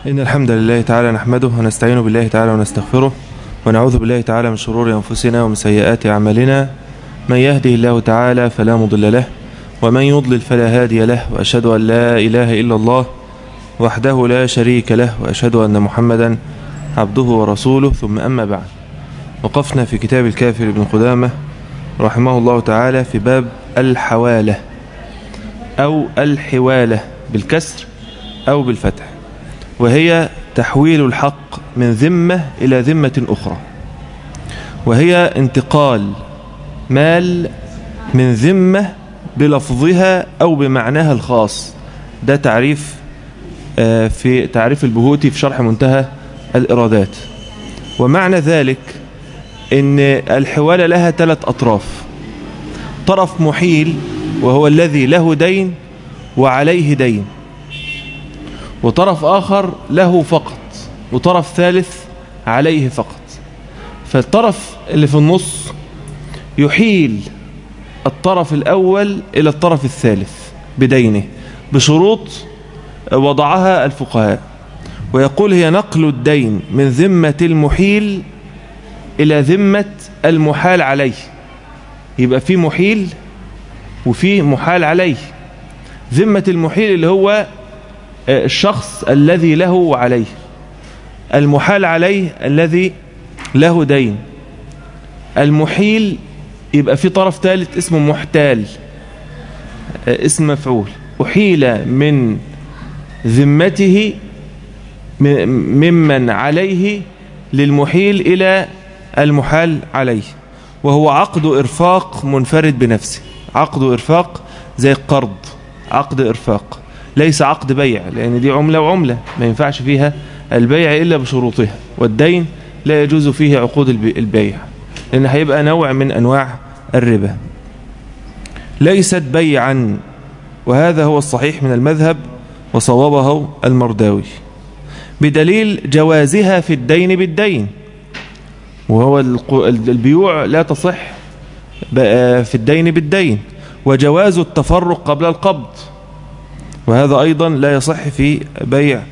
إن الحمد لله تعالى نحمده ونستعين بالله تعالى ونستغفره ونعوذ بالله تعالى من شرور أنفسنا ومن سيئات أعمالنا من يهده الله تعالى فلا مضل له ومن يضلل فلا هادي له وأشهد أن لا إله إلا الله وحده لا شريك له وأشهد أن محمدا عبده ورسوله ثم أما بعد وقفنا في كتاب الكافر ابن قدامة رحمه الله تعالى في باب الحوالة أو الحوالة بالكسر أو بالفتح وهي تحويل الحق من ذمة إلى ذمة أخرى وهي انتقال مال من ذمة بلفظها أو بمعناها الخاص ده تعريف في تعريف البهوتي في شرح منتهى الإرادات ومعنى ذلك ان الحوالة لها ثلاث أطراف طرف محيل وهو الذي له دين وعليه دين وطرف آخر له فقط وطرف ثالث عليه فقط فالطرف اللي في النص يحيل الطرف الأول إلى الطرف الثالث بدينه بشروط وضعها الفقهاء ويقول هي نقل الدين من ذمة المحيل إلى ذمة المحال عليه يبقى في محيل وفي محال عليه ذمة المحيل اللي هو الشخص الذي له وعليه المحال عليه الذي له دين المحيل يبقى في طرف ثالث اسمه محتال اسم مفعول أحيل من ذمته ممن عليه للمحيل إلى المحال عليه وهو عقد إرفاق منفرد بنفسه عقد إرفاق زي القرض عقد إرفاق ليس عقد بيع لأن دي عملة وعملة ما ينفعش فيها البيع إلا بشروطها والدين لا يجوز فيه عقود البيع لأن هيبقى نوع من أنواع الربا ليست بيعا وهذا هو الصحيح من المذهب وصوابه المرداوي بدليل جوازها في الدين بالدين وهو البيوع لا تصح في الدين بالدين وجواز التفرق قبل القبض وهذا أيضا لا يصح في بيع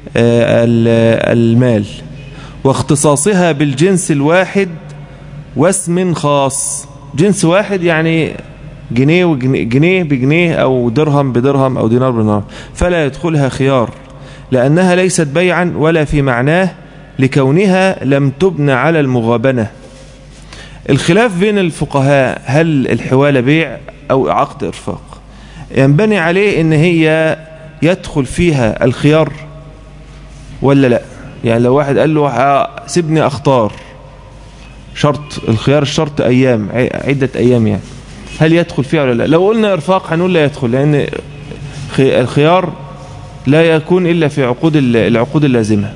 المال واختصاصها بالجنس الواحد واسم خاص جنس واحد يعني جنيه وجنيه بجنيه أو درهم بدرهم أو دينار بدينار فلا يدخلها خيار لأنها ليست بيعا ولا في معناه لكونها لم تبن على المغابنة الخلاف بين الفقهاء هل الحوالة بيع أو عقد إرفاق ينبني عليه ان هي يدخل فيها الخيار ولا لا يعني لو واحد قال له سيبني اختار شرط الخيار الشرط ايام عدة ايام يعني هل يدخل فيها ولا لا لو قلنا ارفاق هنقول لا يدخل لان الخيار لا يكون الا في عقود العقود اللازمة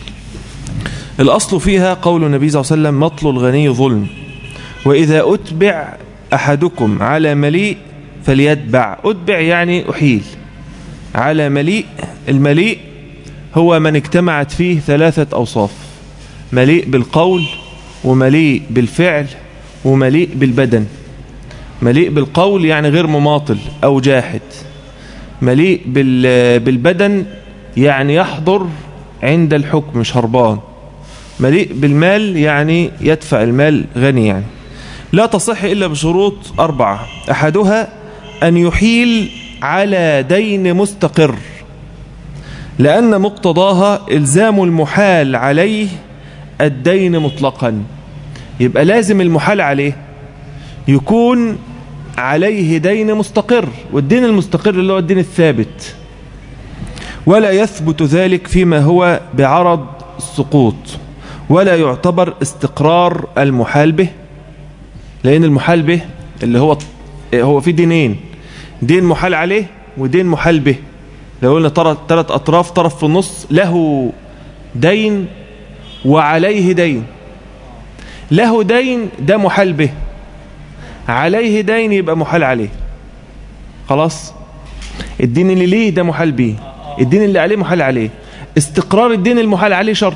الاصل فيها قول النبي صلى الله عليه وسلم مطل الغني ظلم واذا اتبع احدكم على مليء فليتبع أتبع يعني أحيل على مليء المليء هو من اجتمعت فيه ثلاثة أوصاف مليء بالقول ومليء بالفعل ومليء بالبدن مليء بالقول يعني غير مماطل أو جاحد مليء بالبدن يعني يحضر عند الحكم مش هربان مليء بالمال يعني يدفع المال غني يعني لا تصح إلا بشروط أربعة أحدها أن يحيل على دين مستقر لأن مقتضاها إلزام المحال عليه الدين مطلقا يبقى لازم المحال عليه يكون عليه دين مستقر والدين المستقر اللي هو الدين الثابت ولا يثبت ذلك فيما هو بعرض السقوط ولا يعتبر استقرار المحال به لأن المحال به اللي هو هو في دينين دين محال عليه ودين محال به لو قلنا ثلاث أطراف طرف في النص له دين وعليه دين له دين ده محال به عليه دين يبقى محال عليه خلاص الدين اللي ليه ده محال به الدين اللي عليه محال عليه استقرار الدين المحال عليه شرط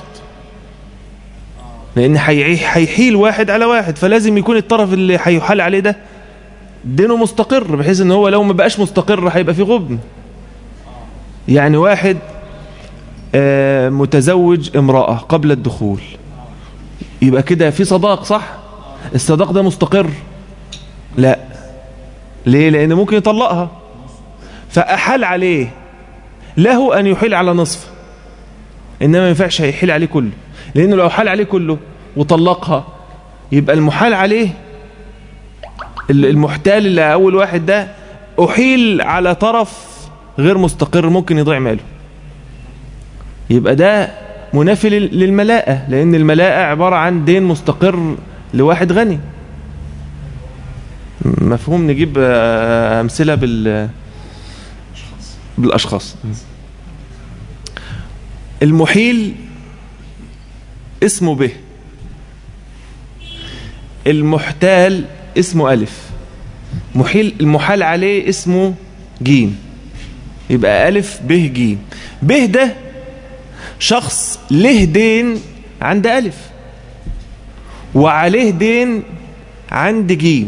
لأن هيحيل واحد على واحد فلازم يكون الطرف اللي هيحال عليه ده دينه مستقر بحيث ان هو لو ما بقاش مستقر هيبقى في غبن يعني واحد آه، متزوج امرأة قبل الدخول يبقى كده في صداق صح الصداق ده مستقر لا ليه لان ممكن يطلقها فأحال عليه له أن يحيل على نصف إنما ما ينفعش يحيل عليه كله لأنه لو حال عليه كله وطلقها يبقى المحال عليه المحتال اللي أول واحد ده أحيل على طرف غير مستقر ممكن يضيع ماله يبقى ده منافي للملاءة لأن الملاءة عبارة عن دين مستقر لواحد غني مفهوم نجيب أمثلة بال بالأشخاص المحيل اسمه به المحتال اسمه ألف محيل المحال عليه اسمه جيم يبقى ألف به جيم به ده شخص له دين عند ألف وعليه دين عند جيم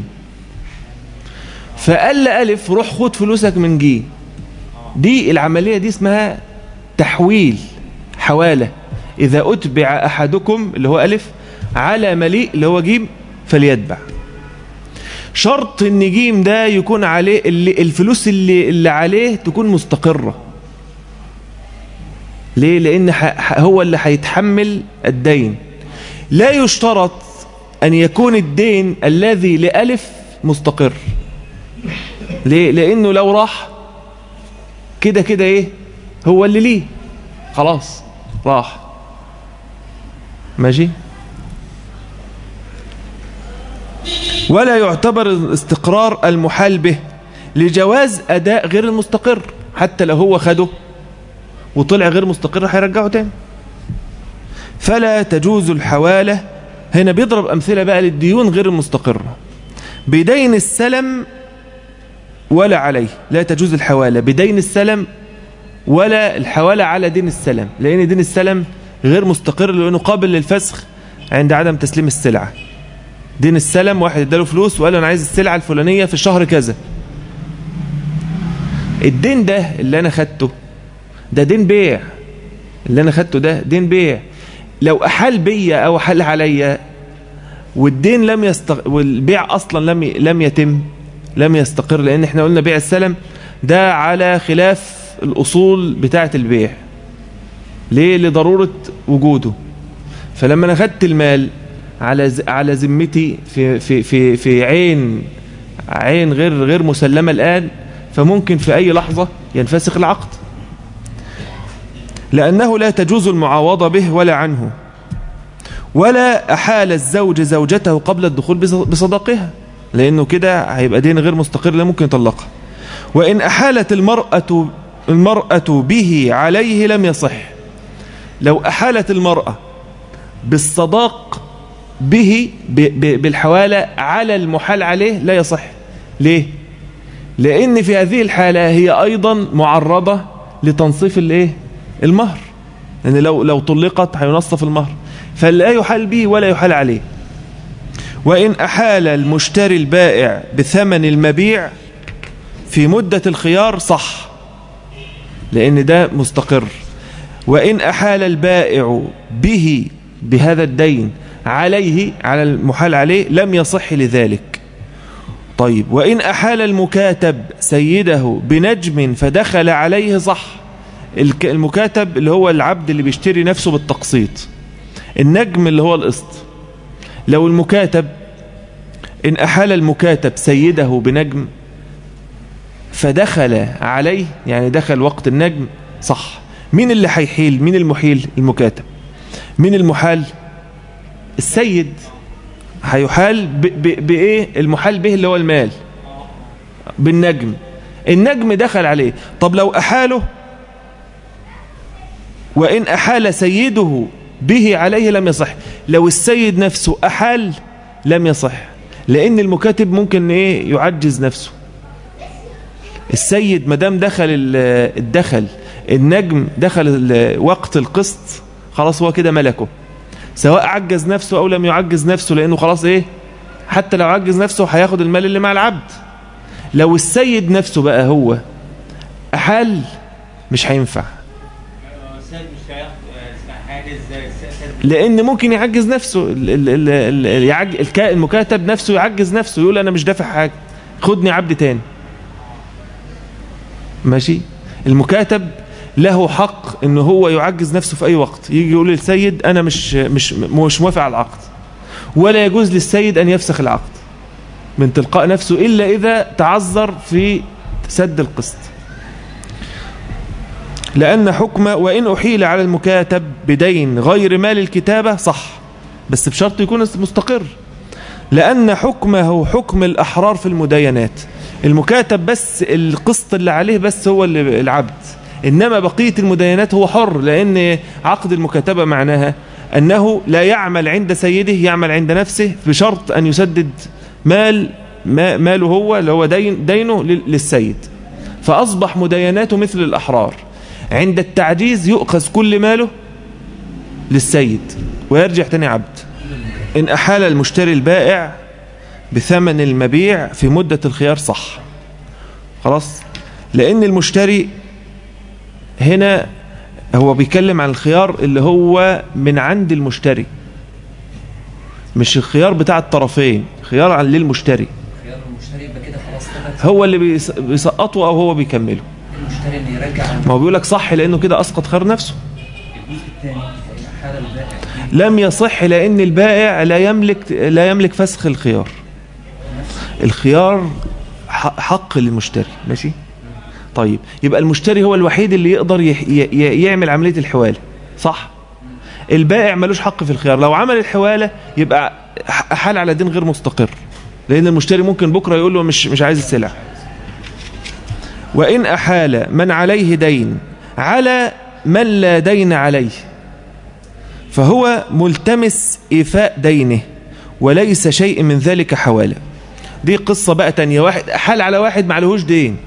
فقال لألف روح خد فلوسك من جيم دي العملية دي اسمها تحويل حوالة إذا أتبع أحدكم اللي هو ألف على مليء اللي هو جيم فليتبع شرط ان جيم ده يكون عليه اللي الفلوس اللي, اللي عليه تكون مستقرة ليه لان هو اللي هيتحمل الدين لا يشترط ان يكون الدين الذي لألف مستقر ليه لانه لو راح كده كده ايه هو اللي ليه خلاص راح ماشي ولا يعتبر الاستقرار المحال به لجواز أداء غير المستقر حتى لو هو خده وطلع غير مستقر هيرجعه تاني فلا تجوز الحوالة هنا بيضرب أمثلة بقى للديون غير المستقرة بدين السلم ولا عليه لا تجوز الحوالة بدين السلم ولا الحوالة على دين السلم لأن دين السلم غير مستقر لأنه قابل للفسخ عند عدم تسليم السلعة دين السلم واحد اداله فلوس وقال له انا عايز السلعة الفلانية في الشهر كذا الدين ده اللي انا خدته ده دين بيع اللي انا خدته ده دين بيع لو احال بيا او احال عليا والدين لم يستق... والبيع اصلا لم لم يتم لم يستقر لان احنا قلنا بيع السلم ده على خلاف الاصول بتاعه البيع ليه لضرورة وجوده فلما انا خدت المال على على ذمتي في في في في عين عين غير غير مسلمه الان فممكن في اي لحظه ينفسخ العقد لانه لا تجوز المعاوضه به ولا عنه ولا احال الزوج زوجته قبل الدخول بصداقها لانه كده هيبقى دين غير مستقر لا ممكن يطلقها وان احالت المراه المراه به عليه لم يصح لو احالت المراه بالصداق به بالحوالة على المحال عليه لا يصح ليه لأن في هذه الحالة هي أيضا معرضة لتنصيف الايه المهر لأن لو لو طلقت هينصف المهر فلا يحال به ولا يحال عليه وإن أحال المشتري البائع بثمن المبيع في مدة الخيار صح لأن ده مستقر وإن أحال البائع به بهذا الدين عليه على المحال عليه لم يصح لذلك طيب وإن أحال المكاتب سيده بنجم فدخل عليه صح المكاتب اللي هو العبد اللي بيشتري نفسه بالتقسيط النجم اللي هو القسط لو المكاتب إن أحال المكاتب سيده بنجم فدخل عليه يعني دخل وقت النجم صح مين اللي هيحيل مين المحيل المكاتب مين المحال السيد هيحال بايه المحال به اللي هو المال بالنجم النجم دخل عليه طب لو أحاله وإن أحال سيده به عليه لم يصح لو السيد نفسه أحال لم يصح لأن المكاتب ممكن إيه يعجز نفسه السيد مدام دخل الدخل النجم دخل وقت القسط خلاص هو كده ملكه سواء عجز نفسه أو لم يعجز نفسه لأنه خلاص إيه حتى لو عجز نفسه هياخد المال اللي مع العبد لو السيد نفسه بقى هو أحال مش هينفع السيد مش لان ممكن يعجز نفسه ال ال ال ال يعج الكا- المكاتب نفسه يعجز نفسه يقول انا مش دافع حاجه خدني عبد تاني ماشي المكاتب له حق ان هو يعجز نفسه في اي وقت يجي يقول للسيد انا مش مش مش موافق على العقد ولا يجوز للسيد ان يفسخ العقد من تلقاء نفسه الا اذا تعذر في سد القسط لأن حكم وإن أحيل على المكاتب بدين غير مال الكتابة صح بس بشرط يكون مستقر لأن حكمه حكم الأحرار في المداينات المكاتب بس القسط اللي عليه بس هو اللي العبد إنما بقية المداينات هو حر لأن عقد المكاتبة معناها أنه لا يعمل عند سيده يعمل عند نفسه بشرط أن يسدد مال ما ماله هو اللي هو دين دينه لل- للسيد فأصبح مدايناته مثل الأحرار عند التعجيز يؤخذ كل ماله للسيد ويرجع تاني عبد إن أحال المشتري البائع بثمن المبيع في مدة الخيار صح خلاص لأن المشتري هنا هو بيتكلم عن الخيار اللي هو من عند المشتري مش الخيار بتاع الطرفين خيار عن للمشتري خيار المشتري يبقى كده خلاص ثبت هو اللي بيس- بيسقطه أو هو بيكمله المشتري اللي يرجع عن ما هو بيقول لك صح لأنه كده أسقط خيار نفسه الجزء الثاني فإن حال البائع لم يصح لأن البائع لا يملك لا يملك فسخ الخيار الخيار ح- حق للمشتري ماشي طيب يبقى المشتري هو الوحيد اللي يقدر يح- ي- ي- يعمل عملية الحوالة صح البائع ملوش حق في الخيار لو عمل الحوالة يبقى ح- حال على دين غير مستقر لأن المشتري ممكن بكرة يقول له مش مش عايز السلع وإن أحال من عليه دين على من لا دين عليه فهو ملتمس إيفاء دينه وليس شيء من ذلك حواله دي قصة بقى تانية واحد حال على واحد معلهوش دين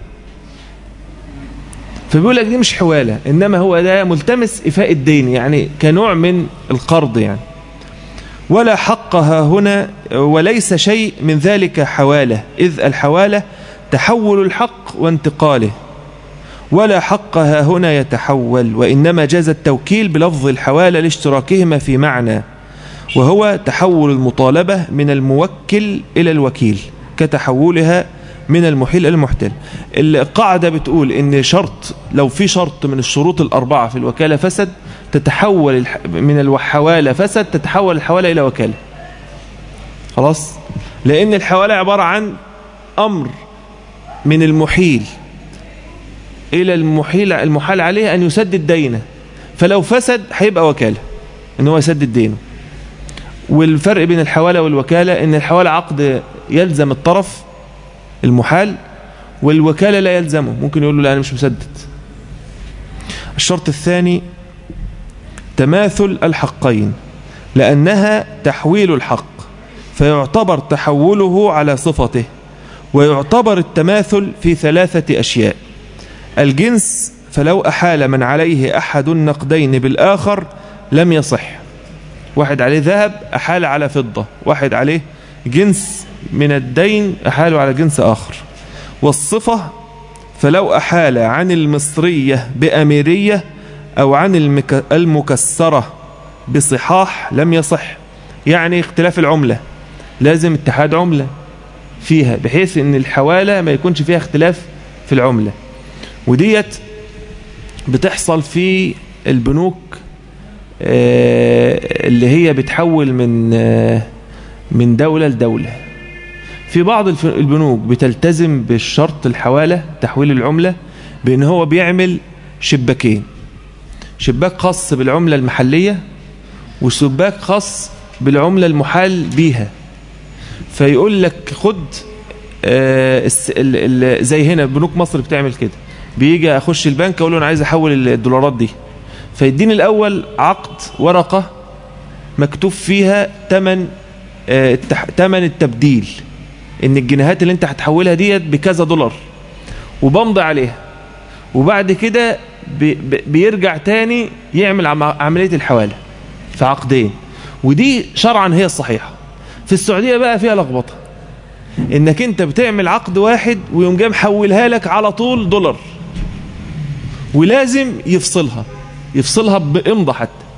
فبيقول لك دي مش حوالة إنما هو ده ملتمس إيفاء الدين يعني كنوع من القرض يعني ولا حقها هنا وليس شيء من ذلك حوالة إذ الحوالة تحول الحق وانتقاله ولا حقها هنا يتحول وإنما جاز التوكيل بلفظ الحوالة لاشتراكهما في معنى وهو تحول المطالبة من الموكل إلى الوكيل كتحولها من المحيل إلى المحتل القاعدة بتقول إن شرط لو في شرط من الشروط الأربعة في الوكالة فسد تتحول الح- من الحوالة فسد تتحول الحوالة إلى وكالة خلاص لأن الحوالة عبارة عن أمر من المحيل إلى المحيل المحال عليه أن يسدد دينه فلو فسد هيبقى وكالة إن هو يسدد دينه والفرق بين الحوالة والوكالة إن الحوالة عقد يلزم الطرف المحال والوكالة لا يلزمه ممكن يقول له لا أنا مش مسدد الشرط الثاني تماثل الحقين لأنها تحويل الحق فيعتبر تحوله على صفته ويعتبر التماثل في ثلاثة أشياء الجنس فلو أحال من عليه أحد النقدين بالآخر لم يصح واحد عليه ذهب أحال على فضة واحد عليه جنس من الدين أحال على جنس آخر والصفة فلو أحال عن المصرية بأميرية أو عن المك- المكسرة بصحاح لم يصح يعني اختلاف العملة لازم اتحاد عملة فيها بحيث ان الحوالة ما يكونش فيها اختلاف في العملة وديت بتحصل في البنوك آه، اللي هي بتحول من آه، من دولة لدولة في بعض الف- البنوك بتلتزم بالشرط الحوالة تحويل العملة بأن هو بيعمل شباكين شباك خاص بالعملة المحلية وشباك خاص بالعملة المحال بيها فيقول لك خد آه، الس- ال- ال- زي هنا بنوك مصر بتعمل كده بيجي اخش البنك اقول له انا عايز احول الدولارات دي فيديني الاول عقد ورقه مكتوب فيها تمن آه، التح- تمن التبديل ان الجنيهات اللي انت هتحولها ديت بكذا دولار وبمضي عليها وبعد كده بي- بي- بيرجع تاني يعمل عم- عمليه الحواله في عقدين ودي شرعا هي الصحيحه في السعوديه بقى فيها لخبطه انك انت بتعمل عقد واحد ويوم جاي محولها لك على طول دولار ولازم يفصلها يفصلها بامضى حتى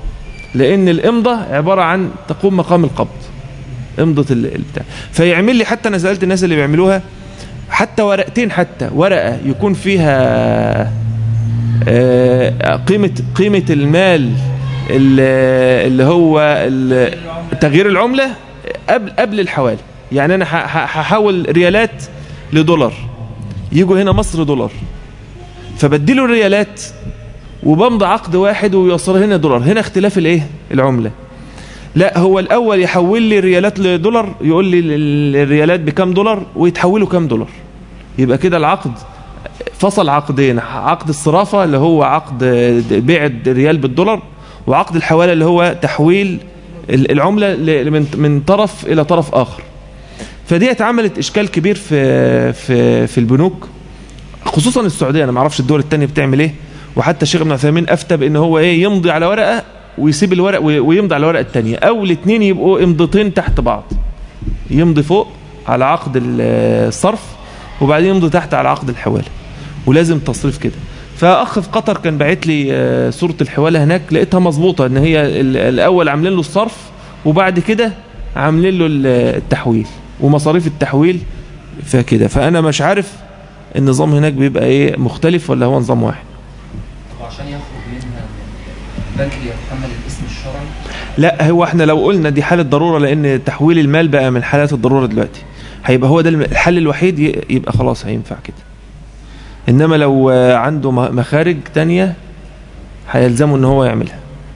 لان الامضه عباره عن تقوم مقام القبض امضه ال- البتاع فيعمل لي حتى انا سالت الناس اللي بيعملوها حتى ورقتين حتى ورقه يكون فيها آه، قيمه قيمه المال ال- اللي هو ال- تغيير العمله قبل قبل الحوالي يعني انا ه- ه- هحول ريالات لدولار يجوا هنا مصر دولار فبديله الريالات وبمضي عقد واحد ويوصل هنا دولار هنا اختلاف الايه العمله لا هو الاول يحول لي الريالات لدولار يقول لي ال- الريالات بكام دولار ويتحولوا كام دولار يبقى كده العقد فصل عقدين عقد الصرافه اللي هو عقد بيع الريال بالدولار وعقد الحواله اللي هو تحويل ال- العمله ل- من من طرف الى طرف اخر فدي عملت اشكال كبير في في في البنوك خصوصا السعوديه انا ما اعرفش الدول الثانيه بتعمل ايه وحتى الشيخ ابن عثيمين افتى بان هو ايه يمضي على ورقه ويسيب الورق وي- ويمضي على الورقه الثانيه او الاثنين يبقوا امضتين تحت بعض يمضي فوق على عقد ال- الصرف وبعدين يمضي تحت على عقد الحواله ولازم تصريف كده فاخ في قطر كان باعت لي آه، صوره الحواله هناك لقيتها مظبوطه ان هي ال- الاول عاملين له الصرف وبعد كده عاملين له ال- التحويل ومصاريف التحويل فكده فانا مش عارف النظام هناك بيبقى ايه مختلف ولا هو نظام واحد وعشان يخرج منها بنك يتحمل الاسم الشرعي لا هو احنا لو قلنا دي حالة ضرورة لان تحويل المال بقى من حالات الضرورة دلوقتي هيبقى هو ده الم- الحل الوحيد ي- يبقى خلاص هينفع كده انما لو آه، عنده م- مخارج تانية هيلزمه ان هو يعملها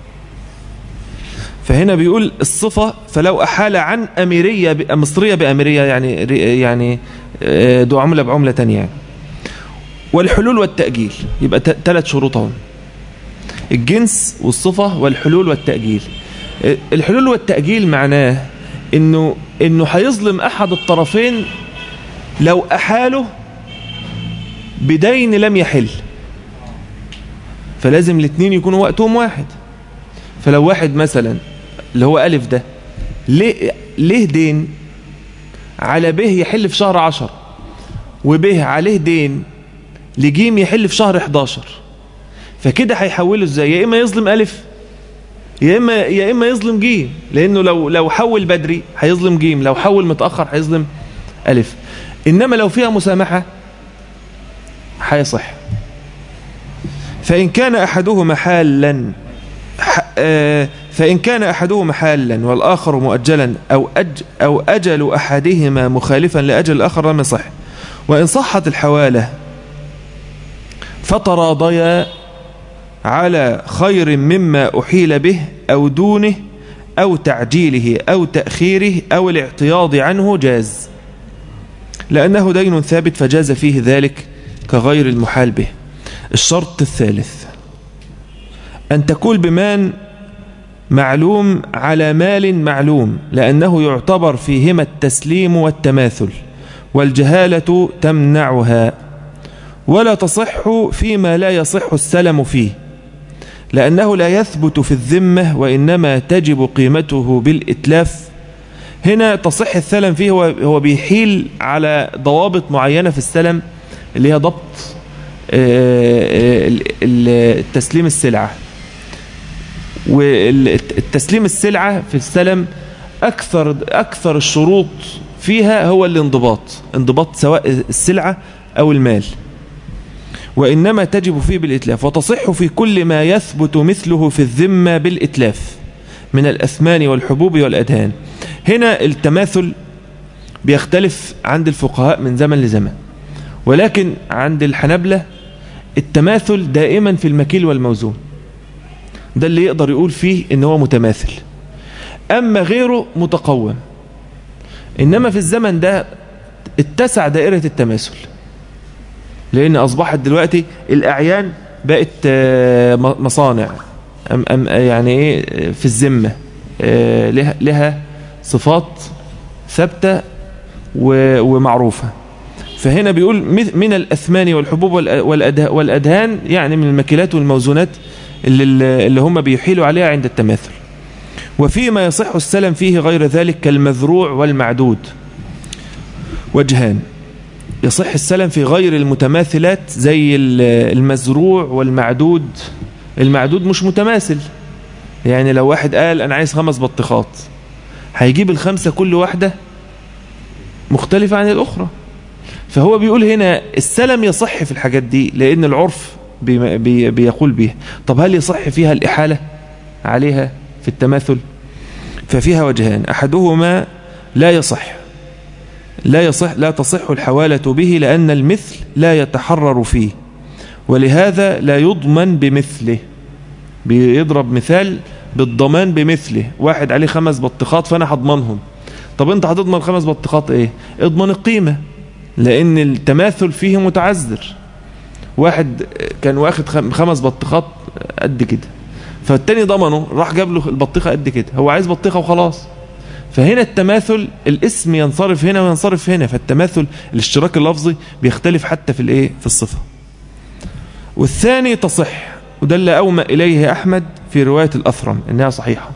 فهنا بيقول الصفة فلو أحال عن أميرية ب- مصرية بأميرية يعني ري- يعني آه، دو عملة بعملة تانية يعني والحلول والتأجيل يبقى ثلاث شروط اهو الجنس والصفة والحلول والتأجيل الحلول والتأجيل معناه انه انه هيظلم احد الطرفين لو احاله بدين لم يحل فلازم الاثنين يكونوا وقتهم واحد فلو واحد مثلا اللي هو ألف ده ليه, ليه دين على به يحل في شهر عشر وبه عليه دين لجيم يحل في شهر 11 فكده هيحوله ازاي يا اما يظلم الف يا اما يا اما يظلم جيم لانه لو لو حول بدري هيظلم جيم لو حول متاخر هيظلم الف انما لو فيها مسامحه هيصح فان كان احدهما حالا ح- آه، فإن كان أحدهما حالا والآخر مؤجلا أو, أج أو أجل أحدهما مخالفا لأجل الآخر لم يصح وإن صحت الحوالة فتراضيا على خير مما أحيل به أو دونه أو تعجيله أو تأخيره أو الاعتياض عنه جاز لأنه دين ثابت فجاز فيه ذلك كغير المحال به الشرط الثالث أن تكون بمان معلوم على مال معلوم لأنه يعتبر فيهما التسليم والتماثل والجهالة تمنعها ولا تصح فيما لا يصح السلم فيه لأنه لا يثبت في الذمة وإنما تجب قيمته بالإتلاف هنا تصح السلم فيه هو هو بيحيل على ضوابط معينة في السلم اللي هي ضبط آه، ال- ال- التسليم السلعة والتسليم السلعة في السلم أكثر أكثر الشروط فيها هو الانضباط انضباط سواء السلعة أو المال وإنما تجب فيه بالإتلاف وتصح في كل ما يثبت مثله في الذمة بالإتلاف من الأثمان والحبوب والأدهان هنا التماثل بيختلف عند الفقهاء من زمن لزمن ولكن عند الحنبلة التماثل دائما في المكيل والموزون ده اللي يقدر يقول فيه ان هو متماثل اما غيره متقوم انما في الزمن ده اتسع دائرة التماثل لان اصبحت دلوقتي الاعيان بقت آه، م- مصانع أم أم يعني ايه آه، في الذمة آه، لها, لها صفات ثابتة و- ومعروفة فهنا بيقول مث- من الأثمان والحبوب والأ- والأده- والأدهان يعني من المكيلات والموزونات اللي, اللي هم بيحيلوا عليها عند التماثل وفيما يصح السلم فيه غير ذلك كالمذروع والمعدود وجهان يصح السلم في غير المتماثلات زي ال- المزروع والمعدود المعدود مش متماثل يعني لو واحد قال أنا عايز خمس بطيخات هيجيب الخمسة كل واحدة مختلفة عن الأخرى فهو بيقول هنا السلم يصح في الحاجات دي لأن العرف بي بي بيقول به طب هل يصح فيها الإحالة عليها في التماثل ففيها وجهان أحدهما لا يصح لا يصح لا تصح الحوالة به لأن المثل لا يتحرر فيه ولهذا لا يضمن بمثله بيضرب مثال بالضمان بمثله واحد عليه خمس بطيخات فأنا هضمنهم طب انت هتضمن خمس بطيخات ايه اضمن القيمة لان التماثل فيه متعذر واحد كان واخد خمس بطيخات قد كده فالتاني ضمنه راح جاب له البطيخة قد كده هو عايز بطيخة وخلاص فهنا التماثل الاسم ينصرف هنا وينصرف هنا فالتماثل الاشتراك اللفظي بيختلف حتى في الايه في الصفة والثاني تصح وده اللي أومأ إليه أحمد في رواية الأثرم إنها صحيحة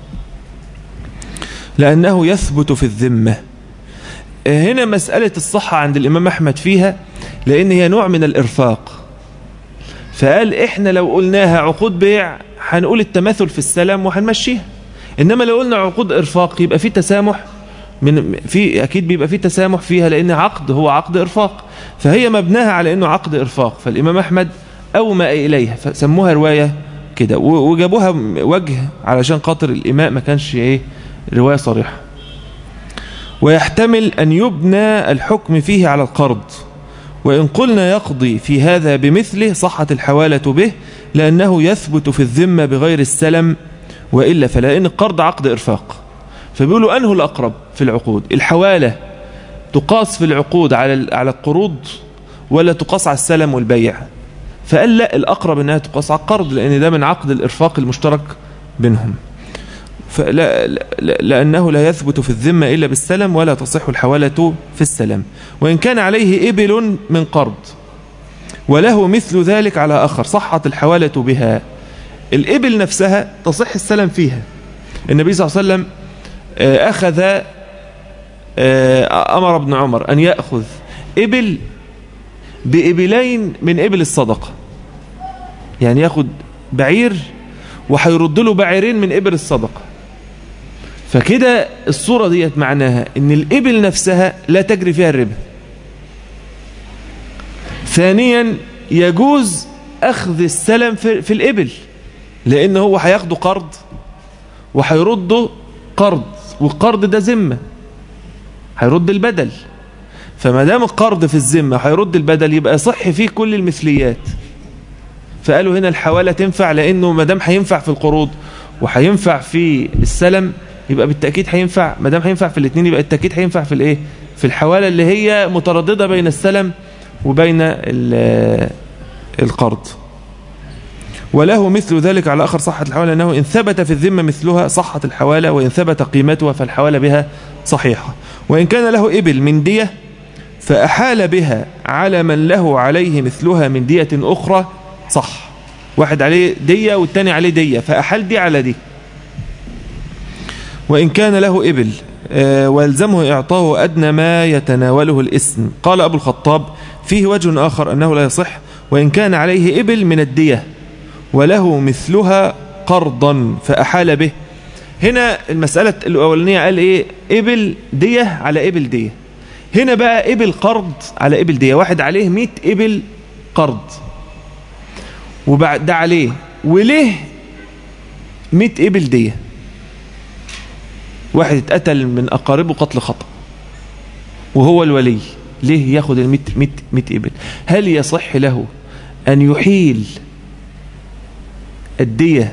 لأنه يثبت في الذمة هنا مسألة الصحة عند الإمام أحمد فيها لأن هي نوع من الإرفاق فقال إحنا لو قلناها عقود بيع هنقول التماثل في السلام وهنمشيها إنما لو قلنا عقود إرفاق يبقى في تسامح من في أكيد بيبقى في تسامح فيها لأن عقد هو عقد إرفاق فهي مبناها على أنه عقد إرفاق فالإمام أحمد أومأ إليها فسموها رواية كده وجابوها وجه علشان خاطر الإماء ما كانش إيه رواية صريحة ويحتمل أن يبنى الحكم فيه على القرض وإن قلنا يقضي في هذا بمثله صحت الحوالة به لأنه يثبت في الذمة بغير السلم وإلا فلأن القرض عقد إرفاق فبيقولوا أنه الأقرب في العقود الحوالة تقاس في العقود على على القروض ولا تقاس على السلم والبيع فقال لا الأقرب أنها تقاس على القرض لأن ده من عقد الإرفاق المشترك بينهم فلا لأنه لا يثبت في الذمة إلا بالسلم ولا تصح الحوالة في السلم وإن كان عليه إبل من قرض وله مثل ذلك على آخر صحت الحوالة بها الإبل نفسها تصح السلم فيها النبي صلى الله عليه وسلم أخذ أمر ابن عمر أن يأخذ إبل بإبلين من إبل الصدقة يعني يأخذ بعير وهيرد له بعيرين من إبل الصدقة فكده الصورة ديت معناها ان الإبل نفسها لا تجري فيها الربا ثانيا يجوز أخذ السلم في, في الإبل لأن هو هياخده قرض وهيرده قرض والقرض ده ذمة هيرد البدل فما دام القرض في الذمة هيرد البدل يبقى صح فيه كل المثليات فقالوا هنا الحوالة تنفع لأنه ما دام هينفع في القروض وهينفع في السلم يبقى بالتأكيد هينفع ما دام هينفع في الاثنين يبقى التأكيد هينفع في الايه في الحوالة اللي هي مترددة بين السلم وبين القرض وله مثل ذلك على آخر صحة الحوالة أنه إن ثبت في الذمة مثلها صحت الحوالة وإن ثبت قيمتها فالحوالة بها صحيحة وإن كان له إبل من دية فأحال بها على من له عليه مثلها من دية أخرى صح واحد عليه دية والتاني عليه دية فأحال دي على دي وإن كان له إبل ويلزمه إعطاه أدنى ما يتناوله الاسم قال أبو الخطاب فيه وجه آخر أنه لا يصح وإن كان عليه إبل من الدية وله مثلها قرضا فأحال به هنا المسألة الأولانية قال إيه إبل دية على إبل دية هنا بقى إبل قرض على إبل دية واحد عليه مئة إبل قرض وبعد ده عليه وليه مئة إبل دية واحد اتقتل من أقاربه قتل خطأ وهو الولي ليه ياخد المئة مئة مئة إبل هل يصح له أن يحيل الدية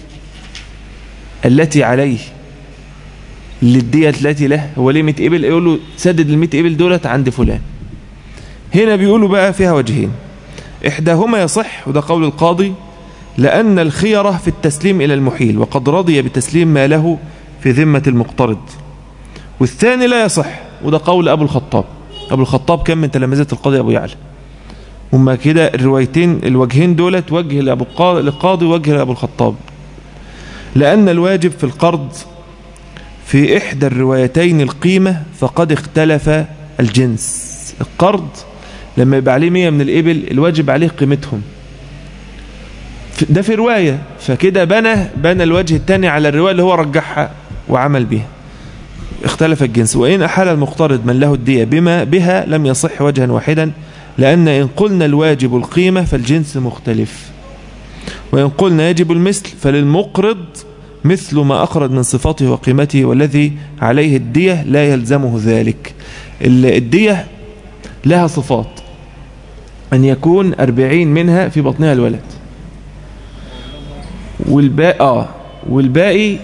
التي عليه للدية التي له هو ليه 100 إبل يقول له سدد ال 100 إبل دولت عند فلان هنا بيقولوا بقى فيها وجهين إحداهما يصح وده قول القاضي لأن الخيرة في التسليم إلى المحيل وقد رضي بتسليم ما له في ذمة المقترض والثاني لا يصح وده قول أبو الخطاب أبو الخطاب كان من تلامذة القاضي أبو يعلى هما كده الروايتين الوجهين دولت وجه لأبو القاضي وجه لأبو الخطاب لأن الواجب في القرض في إحدى الروايتين القيمة فقد اختلف الجنس القرض لما يبقى عليه 100 من الإبل الواجب عليه قيمتهم ف- ده في رواية فكده بنى بنى الوجه الثاني على الرواية اللي هو رجحها وعمل بها اختلف الجنس وإن أحال المقترض من له الدية بما بها لم يصح وجها واحدا لأن إن قلنا الواجب القيمة فالجنس مختلف وإن قلنا يجب المثل فللمقرض مثل ما أقرض من صفاته وقيمته والذي عليه الدية لا يلزمه ذلك ال- الدية لها صفات أن يكون أربعين منها في بطنها الولد والباقي آه والباقي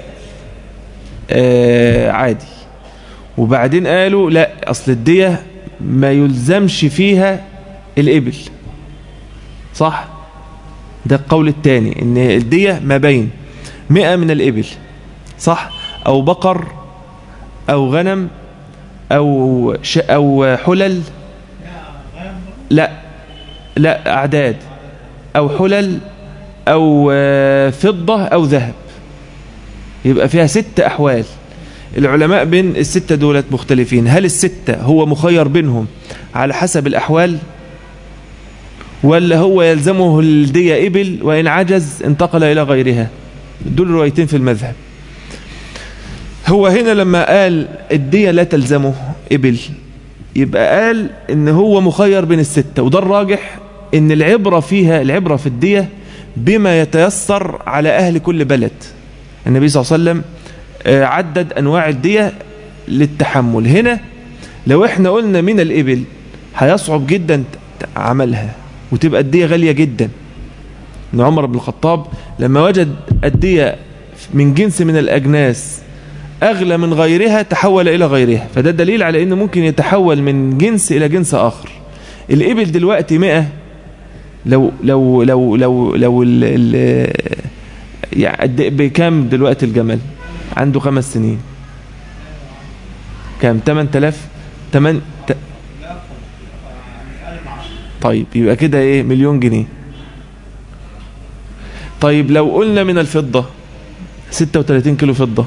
آه عادي وبعدين قالوا لا أصل الدية ما يلزمش فيها الإبل صح ده القول الثاني ان الدية ما بين مئة من الإبل صح أو بقر أو غنم أو ش أو حلل لا لا أعداد أو حلل أو آه، فضة أو ذهب يبقى فيها ست أحوال العلماء بين الستة دولت مختلفين هل الستة هو مخير بينهم على حسب الأحوال ولا هو يلزمه الدية إبل وإن عجز انتقل إلى غيرها دول روايتين في المذهب هو هنا لما قال الدية لا تلزمه إبل يبقى قال إن هو مخير بين الستة وده الراجح إن العبرة فيها العبرة في الدية بما يتيسر على أهل كل بلد النبي صلى الله عليه وسلم آه، عدد أنواع الدية للتحمل هنا لو احنا قلنا من الإبل هيصعب جدا عملها وتبقى الدية غالية جدا ان عمر بن الخطاب لما وجد الدية من جنس من الأجناس أغلى من غيرها تحول إلى غيرها فده دليل على أنه ممكن يتحول من جنس إلى جنس آخر الإبل دلوقتي مئة لو لو لو لو لو ال ال يعني قد- بكام دلوقتي الجمل عنده خمس سنين كام 8000 8 طيب يبقى كده ايه مليون جنيه طيب لو قلنا من الفضة 36 كيلو فضة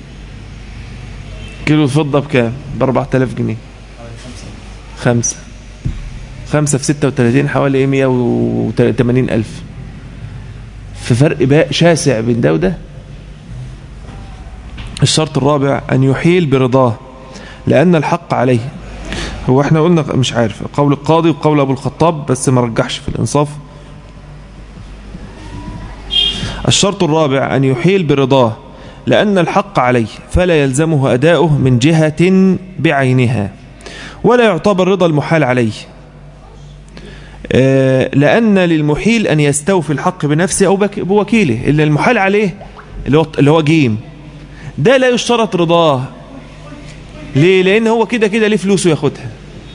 كيلو الفضة بكام ب 4000 جنيه خمسة خمسة في 36 حوالي ايه 180 ألف في فرق بقى شاسع بين ده وده الشرط الرابع أن يحيل برضاه لأن الحق عليه هو احنا قلنا مش عارف قول القاضي وقول أبو الخطاب بس ما رجحش في الإنصاف الشرط الرابع أن يحيل برضاه لأن الحق عليه فلا يلزمه أداؤه من جهة بعينها ولا يعتبر رضا المحال عليه آه، لأن للمحيل أن يستوفي الحق بنفسه أو بك- بوكيله إلا المحال عليه اللي هو, اللي هو جيم ده لا يشترط رضاه ليه لأن هو كده كده ليه فلوسه ياخدها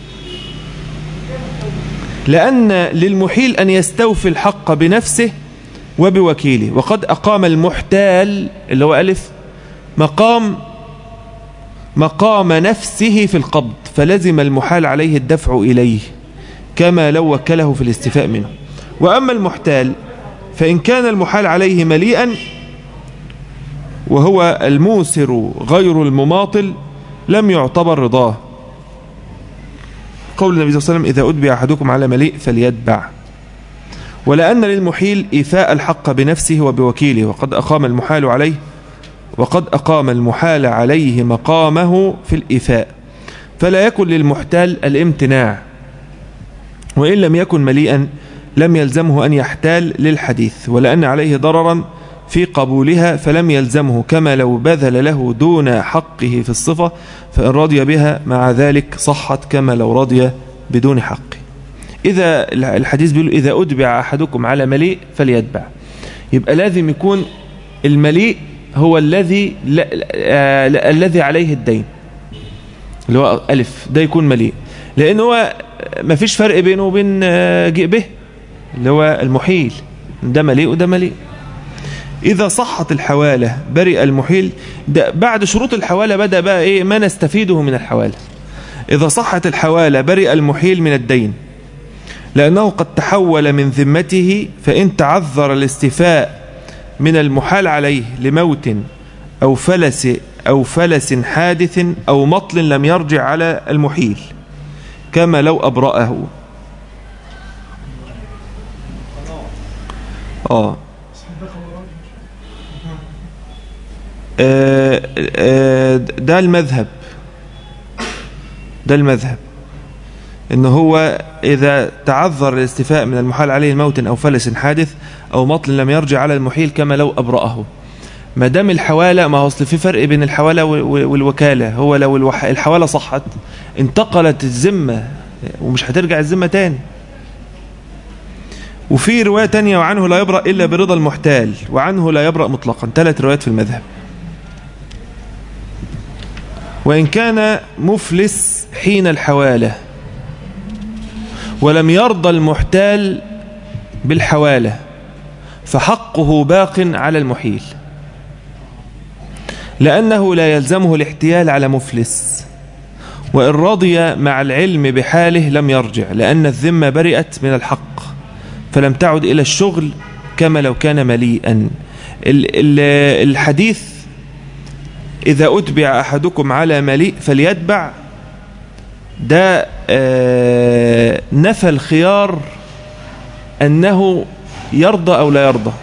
لأن للمحيل أن يستوفي الحق بنفسه وبوكيله وقد أقام المحتال اللي هو ألف مقام مقام نفسه في القبض فلزم المحال عليه الدفع إليه كما لو وكله في الاستفاء منه وأما المحتال فإن كان المحال عليه مليئا وهو الموسر غير المماطل لم يعتبر رضاه قول النبي صلى الله عليه وسلم إذا أتبع أحدكم على مليء فليتبع ولأن للمحيل إيفاء الحق بنفسه وبوكيله وقد أقام المحال عليه وقد أقام المحال عليه مقامه في الإيفاء فلا يكن للمحتال الامتناع وإن لم يكن مليئا لم يلزمه أن يحتال للحديث ولأن عليه ضررا في قبولها فلم يلزمه كما لو بذل له دون حقه في الصفة فإن رضي بها مع ذلك صحت كما لو رضي بدون حقه إذا الحديث بيقول إذا أتبع أحدكم على مليء فليتبع يبقى لازم يكون المليء هو الذي لا آه الذي عليه الدين اللي هو ألف ده يكون مليء لأن هو ما فيش فرق بينه وبين آه به اللي هو المحيل ده مليء وده مليء إذا صحت الحوالة برئ المحيل ده بعد شروط الحوالة بدأ بقى إيه ما نستفيده من الحوالة إذا صحت الحوالة برئ المحيل من الدين لأنه قد تحول من ذمته فإن تعذر الاستفاء من المحال عليه لموت أو فلس أو فلس حادث أو مطل لم يرجع على المحيل كما لو أبرأه آه آه، آه، ده المذهب ده المذهب ان هو اذا تعذر الاستيفاء من المحال عليه موت او فلس حادث او مطل لم يرجع على المحيل كما لو ابرأه ما دام الحواله ما هو اصل في فرق بين الحواله وال- وال- والوكاله هو لو الوح- الحواله صحت انتقلت الذمه ومش هترجع الذمه تاني وفي روايه تانية وعنه لا يبرأ الا برضا المحتال وعنه لا يبرأ مطلقا ثلاث روايات في المذهب وإن كان مفلس حين الحوالة ولم يرضى المحتال بالحوالة فحقه باق على المحيل لأنه لا يلزمه الاحتيال على مفلس وإن رضي مع العلم بحاله لم يرجع لأن الذمة برئت من الحق فلم تعد إلى الشغل كما لو كان مليئا ال- ال- الحديث إذا أتبع أحدكم على مليء فليتبع ده آه، نفى الخيار أنه يرضى أو لا يرضى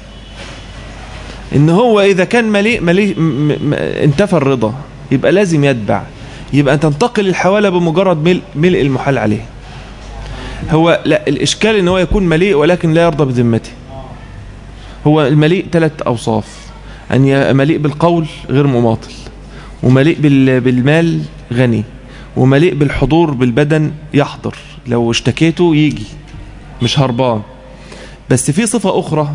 إن هو إذا كان مليء, مليء م- م- انتفى الرضا يبقى لازم يتبع يبقى تنتقل الحوالة بمجرد ملء, ملء المحال عليه هو لا الإشكال إن هو يكون مليء ولكن لا يرضى بذمته هو المليء ثلاث أوصاف أن ي- مليء بالقول غير مماطل ومليء بال- بالمال غني ومليء بالحضور بالبدن يحضر لو اشتكيته يجي مش هربان بس في صفة أخرى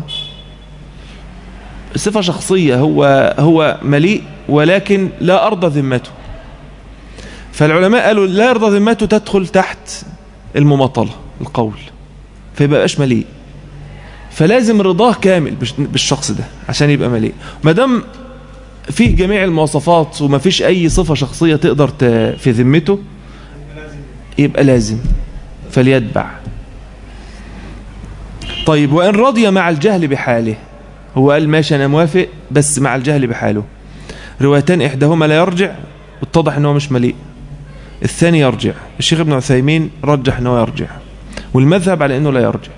صفة شخصية هو هو مليء ولكن لا أرضى ذمته فالعلماء قالوا لا يرضى ذمته تدخل تحت المماطلة القول فيبقاش مليء فلازم رضاه كامل بش- بالشخص ده عشان يبقى مليء ما دام فيه جميع المواصفات وما فيش اي صفة شخصية تقدر ت... في ذمته يبقى لازم فليتبع طيب وإن رضي مع الجهل بحاله هو قال ماشي أنا موافق بس مع الجهل بحاله روايتان إحداهما لا يرجع اتضح أنه مش مليء الثاني يرجع الشيخ ابن عثيمين رجح أنه يرجع والمذهب على أنه لا يرجع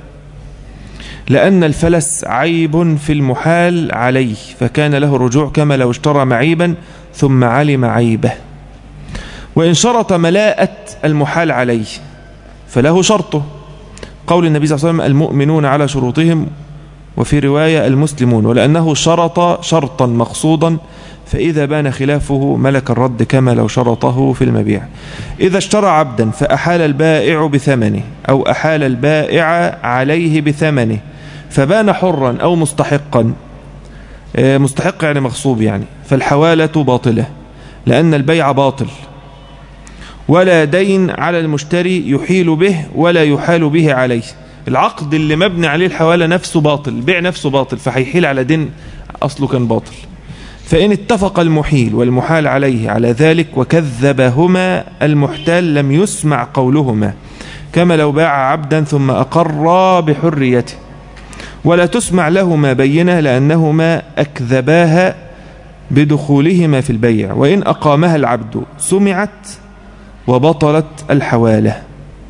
لأن الفلس عيب في المحال عليه فكان له رجوع كما لو اشترى معيبا ثم علم عيبه وإن شرط ملاءة المحال عليه فله شرطه قول النبي صلى الله عليه وسلم المؤمنون على شروطهم وفي رواية المسلمون ولأنه شرط شرطا مقصودا فإذا بان خلافه ملك الرد كما لو شرطه في المبيع إذا اشترى عبدا فأحال البائع بثمنه أو أحال البائع عليه بثمنه فبان حرا أو مستحقا آه، مستحق يعني مغصوب يعني فالحوالة باطلة لأن البيع باطل ولا دين على المشتري يحيل به ولا يحال به عليه العقد اللي مبني عليه الحوالة نفسه باطل البيع نفسه باطل فهيحيل على دين أصله كان باطل فإن اتفق المحيل والمحال عليه على ذلك وكذبهما المحتال لم يسمع قولهما كما لو باع عبدا ثم أقر بحريته ولا تسمع لهما بينة لأنهما أكذباها بدخولهما في البيع وإن أقامها العبد سمعت وبطلت الحوالة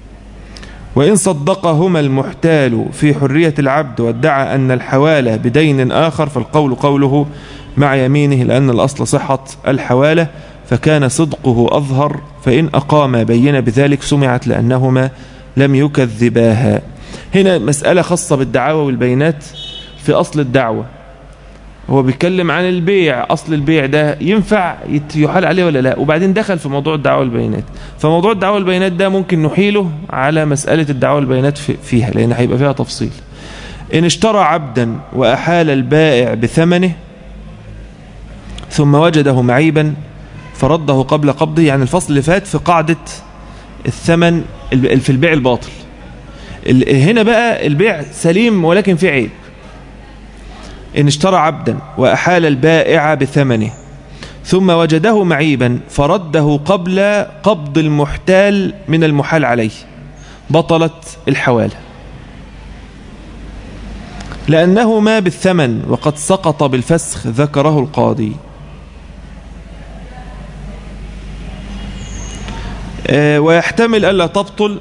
وإن صدقهما المحتال في حرية العبد وادعى أن الحوالة بدين آخر فالقول قوله مع يمينه لأن الأصل صحة الحوالة فكان صدقه أظهر فإن أقام بين بذلك سمعت لأنهما لم يكذباها هنا مسألة خاصة بالدعاوى والبينات في أصل الدعوة هو بيتكلم عن البيع أصل البيع ده ينفع يت- يحال عليه ولا لا وبعدين دخل في موضوع الدعوة والبينات فموضوع الدعوة والبينات ده ممكن نحيله على مسألة الدعوة والبينات في- فيها لأن هيبقى فيها تفصيل إن اشترى عبدا وأحال البائع بثمنه ثم وجده معيبا فرده قبل قبضه يعني الفصل اللي فات في قاعدة الثمن ال- في البيع الباطل ال- هنا بقى البيع سليم ولكن في عيب إن اشترى عبدا وأحال البائع بثمنه ثم وجده معيبا فرده قبل قبض المحتال من المحال عليه بطلت الحوالة لأنه ما بالثمن وقد سقط بالفسخ ذكره القاضي آه، ويحتمل ألا تبطل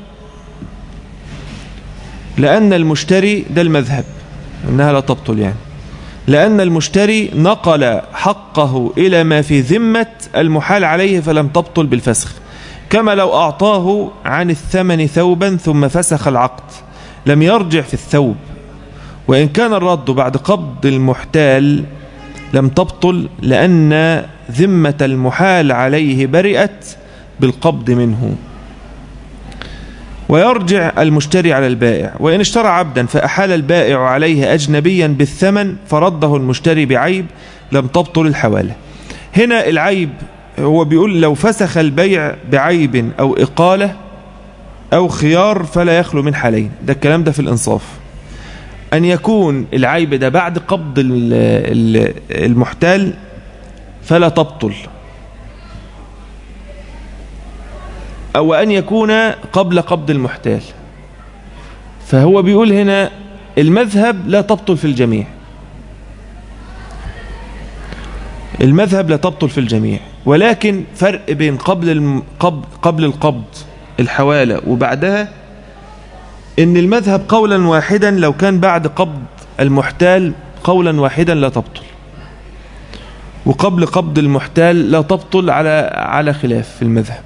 لأن المشتري ده المذهب أنها لا تبطل يعني لأن المشتري نقل حقه إلى ما في ذمة المحال عليه فلم تبطل بالفسخ كما لو أعطاه عن الثمن ثوبا ثم فسخ العقد لم يرجع في الثوب وإن كان الرد بعد قبض المحتال لم تبطل لأن ذمة المحال عليه برئت بالقبض منه ويرجع المشتري على البائع وإن اشترى عبدا فأحال البائع عليه أجنبيا بالثمن فرده المشتري بعيب لم تبطل الحوالة هنا العيب هو بيقول لو فسخ البيع بعيب أو إقالة أو خيار فلا يخلو من حالين ده الكلام ده في الإنصاف أن يكون العيب ده بعد قبض المحتال فلا تبطل أو أن يكون قبل قبض المحتال فهو بيقول هنا المذهب لا تبطل في الجميع المذهب لا تبطل في الجميع ولكن فرق بين قبل قبل القبض الحوالة وبعدها ان المذهب قولا واحدا لو كان بعد قبض المحتال قولا واحدا لا تبطل وقبل قبض المحتال لا تبطل على على خلاف في المذهب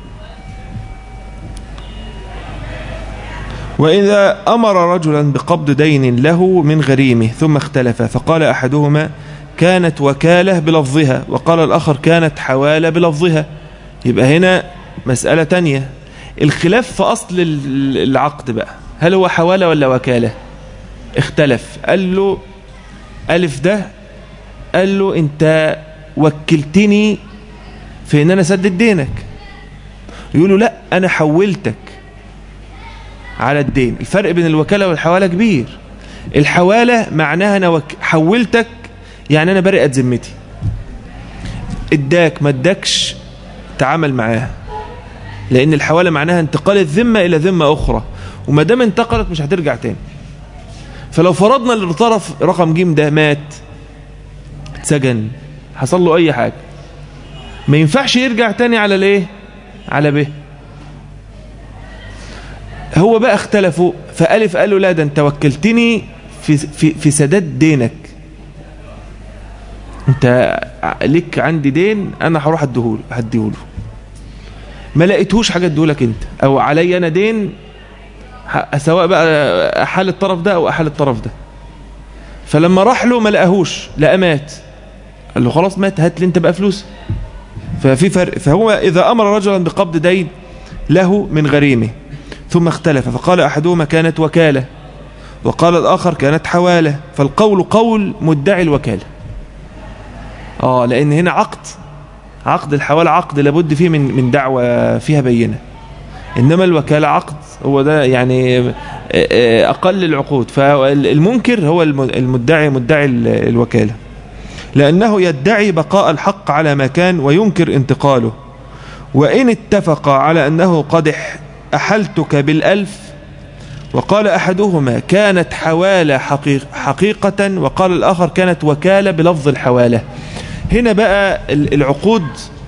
وإذا أمر رجلا بقبض دين له من غريمه ثم اختلف فقال أحدهما كانت وكالة بلفظها وقال الآخر كانت حوالة بلفظها يبقى هنا مسألة تانية الخلاف في أصل العقد بقى هل هو حوالة ولا وكالة اختلف قال له ألف ده قال له أنت وكلتني في أن أنا سدد دينك يقول له لا أنا حولتك على الدين الفرق بين الوكالة والحوالة كبير الحوالة معناها أنا وك... حولتك يعني أنا برئت ذمتي اداك ما اداكش تعامل معاها لأن الحوالة معناها انتقال الذمة إلى ذمة أخرى وما دام انتقلت مش هترجع تاني فلو فرضنا ان الطرف رقم جيم ده مات اتسجن حصل له أي حاجة ما ينفعش يرجع تاني على الايه على به هو بقى اختلفوا فألف قالوا لا ده انت وكلتني في, في, في سداد دينك انت ليك عندي دين انا هروح اديهوله هديهوله ما لقيتهوش حاجه اديهولك انت او علي انا دين سواء بقى احال الطرف ده او احال الطرف ده فلما راح له ما لقاهوش لقى مات قال له خلاص مات هات لي انت بقى فلوس ففي فرق فهو اذا امر رجلا بقبض دين له من غريمه ثم اختلف فقال احدهما كانت وكاله وقال الاخر كانت حواله فالقول قول مدعي الوكاله اه لان هنا عقد عقد الحوالة عقد لابد فيه من من دعوة فيها بينة إنما الوكالة عقد هو ده يعني أقل العقود فالمنكر هو المدعي مدعي الوكالة لأنه يدعي بقاء الحق على ما كان وينكر انتقاله وإن اتفق على أنه قد أحلتك بالألف وقال أحدهما كانت حوالة حقيق حقيقة وقال الآخر كانت وكالة بلفظ الحوالة هنا بقى العقود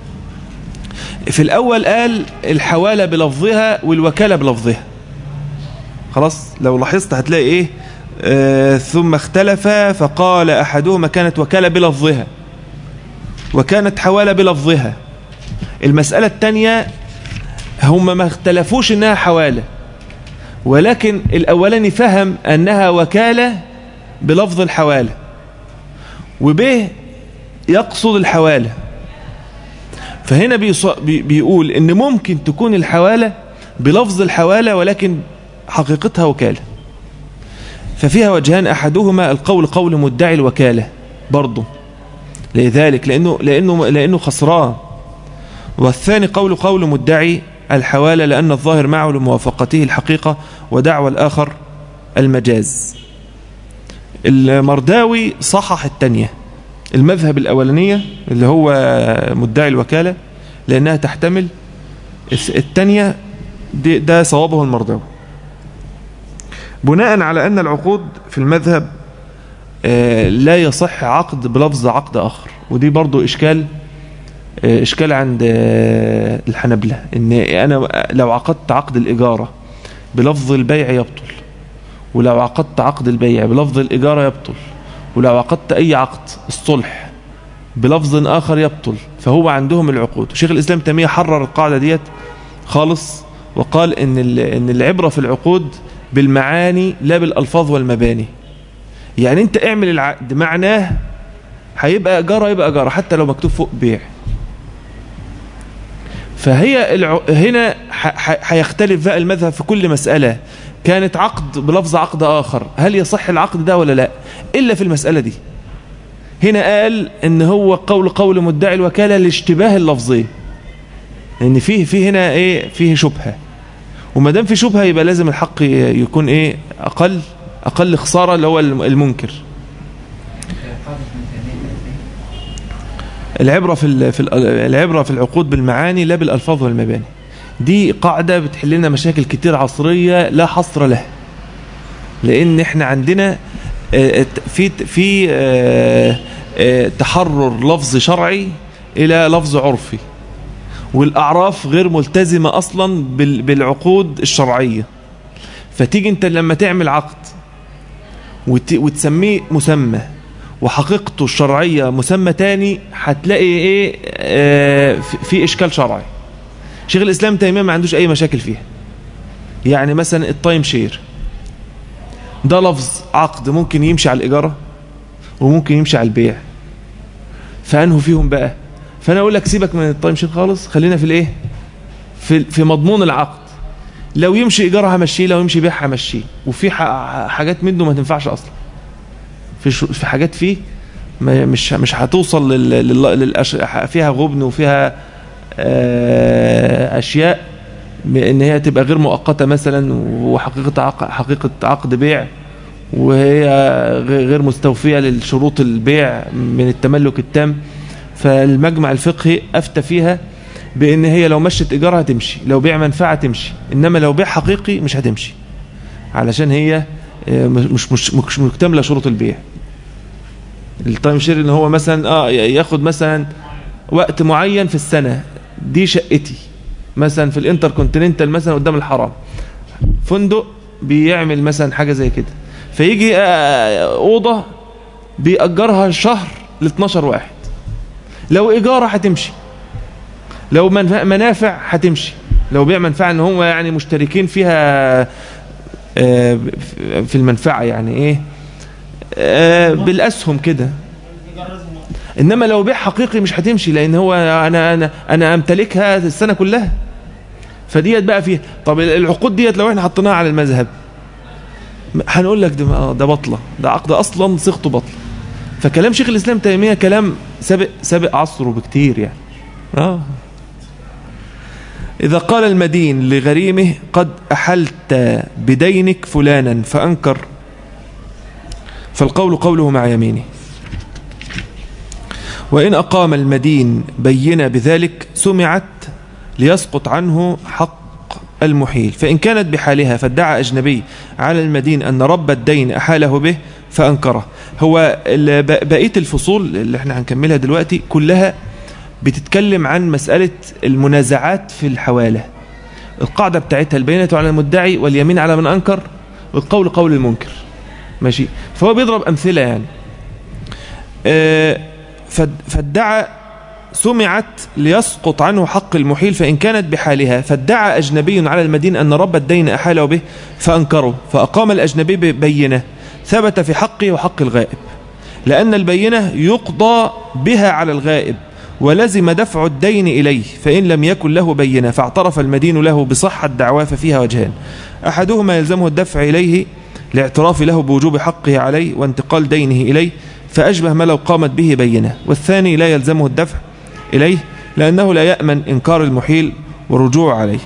في الأول قال الحوالة بلفظها والوكالة بلفظها خلاص لو لاحظت هتلاقي ايه آه ثم اختلف فقال أحدهما كانت وكالة بلفظها وكانت حوالة بلفظها المسألة الثانية هم ما اختلفوش انها حوالة ولكن الاولاني فهم انها وكالة بلفظ الحوالة وبه يقصد الحوالة فهنا بيقول ان ممكن تكون الحوالة بلفظ الحوالة ولكن حقيقتها وكالة ففيها وجهان احدهما القول قول مدعي الوكالة برضه لذلك لانه, لأنه, لأنه خسران والثاني قول قول مدعي الحوالة لأن الظاهر معه لموافقته الحقيقة ودعوى الآخر المجاز المرداوي صحح التانية المذهب الأولانية اللي هو مدعي الوكالة لأنها تحتمل التانية ده صوابه المرداوي بناء على أن العقود في المذهب لا يصح عقد بلفظ عقد آخر ودي برضو إشكال إشكال عند الحنبلة إن أنا لو عقدت عقد الإجارة بلفظ البيع يبطل ولو عقدت عقد البيع بلفظ الإجارة يبطل ولو عقدت أي عقد الصلح بلفظ آخر يبطل فهو عندهم العقود شيخ الإسلام تيمية حرر القاعدة ديت خالص وقال إن ال- إن العبرة في العقود بالمعاني لا بالألفاظ والمباني يعني أنت اعمل العقد معناه هيبقى إجارة يبقى إجارة حتى لو مكتوب فوق بيع فهي الع... هنا ح... ح... هيختلف بقى المذهب في كل مسألة كانت عقد بلفظ عقد آخر هل يصح العقد ده ولا لا إلا في المسألة دي هنا قال ان هو قول قول مدعي الوكالة لاشتباه اللفظين لان فيه فيه هنا ايه فيه شبهة وما دام في شبهة يبقى لازم الحق ي- يكون ايه اقل اقل خسارة اللي هو الم- المنكر قاعدة ابن تيمية كانت إيه؟ العبرة في ال- في ال- العبرة في العقود بالمعاني لا بالالفاظ والمباني دي قاعدة بتحل لنا مشاكل كتير عصرية لا حصر لها لان احنا عندنا آه، في في آه، آه، تحرر لفظ شرعي الى لفظ عرفي والاعراف غير ملتزمة اصلا بال- بالعقود الشرعية فتيجي انت لما تعمل عقد وت- وتسميه مسمى وحقيقته الشرعية مسمى تاني هتلاقي ايه آه، في- في اشكال شرعي شيخ الاسلام تيمية ما عندوش اي مشاكل فيها يعني مثلا التايم شير ده لفظ عقد ممكن يمشي على الإجارة وممكن يمشي على البيع فأنه فيهم بقى فأنا أقول لك سيبك من التايم شير خالص خلينا في الإيه في, في مضمون العقد لو يمشي إيجارة همشيه لو يمشي بيع همشيه وفي ح- حاجات منه ما تنفعش أصلا في شو- في حاجات فيه ما مش مش هتوصل لل لل للأش... فيها غبن وفيها آه، أشياء ان هي تبقى غير مؤقتة مثلا وحقيقة عق... حقيقة عقد بيع وهي غ- غير مستوفية للشروط البيع من التملك التام فالمجمع الفقهي أفتى فيها بأن هي لو مشت إيجار هتمشي لو بيع منفعة تمشي إنما لو بيع حقيقي مش هتمشي علشان هي آه، مش مش مش مكتملة شروط البيع التايم شير ان هو مثلا اه ياخد مثلا وقت معين في السنة دي شقتي مثلا في الانتر كونتيننتال مثلا قدام الحرام فندق بيعمل مثلا حاجة زي كده فيجي آه، أوضة بيأجرها شهر ل 12 واحد لو إيجارة هتمشي لو منف- منافع هتمشي لو بيع منفعة ان هم يعني مشتركين فيها آه، في المنفعة يعني ايه آه، بالأسهم كده انما لو بيع حقيقي مش هتمشي لان هو انا انا انا امتلكها السنه كلها فديت بقى فيها طب العقود ديت لو احنا حطيناها على المذهب هنقول لك ده آه، ده بطله ده عقد اصلا صيغته بطله فكلام شيخ الاسلام تيميه كلام سابق سابق عصره بكتير يعني اه إذا قال المدين لغريمه قد أحلت بدينك فلانا فأنكر فالقول قوله مع يمينه وإن أقام المدين بينة بذلك سمعت ليسقط عنه حق المحيل فإن كانت بحالها فادعى أجنبي على المدين أن رب الدين أحاله به فأنكره هو ال- ب- بقية الفصول اللي احنا هنكملها دلوقتي كلها بتتكلم عن مسألة المنازعات في الحوالة القاعدة بتاعتها البينة على المدعي واليمين على من أنكر والقول قول المنكر ماشي فهو بيضرب أمثلة يعني آه، فاد- فادعى سمعت ليسقط عنه حق المحيل فإن كانت بحالها فادعى أجنبي على المدين أن رب الدين أحاله به فأنكره فأقام الأجنبي ببينة ثبت في حقه وحق الغائب لأن البينة يقضى بها على الغائب ولزم دفع الدين إليه فإن لم يكن له بينة فاعترف المدين له بصحة دعواه ففيها وجهان أحدهما يلزمه الدفع إليه لاعتراف له بوجوب حقه عليه وانتقال دينه إليه فأشبه ما لو قامت به بينة والثاني لا يلزمه الدفع إليه لأنه لا يأمن إنكار المحيل والرجوع عليه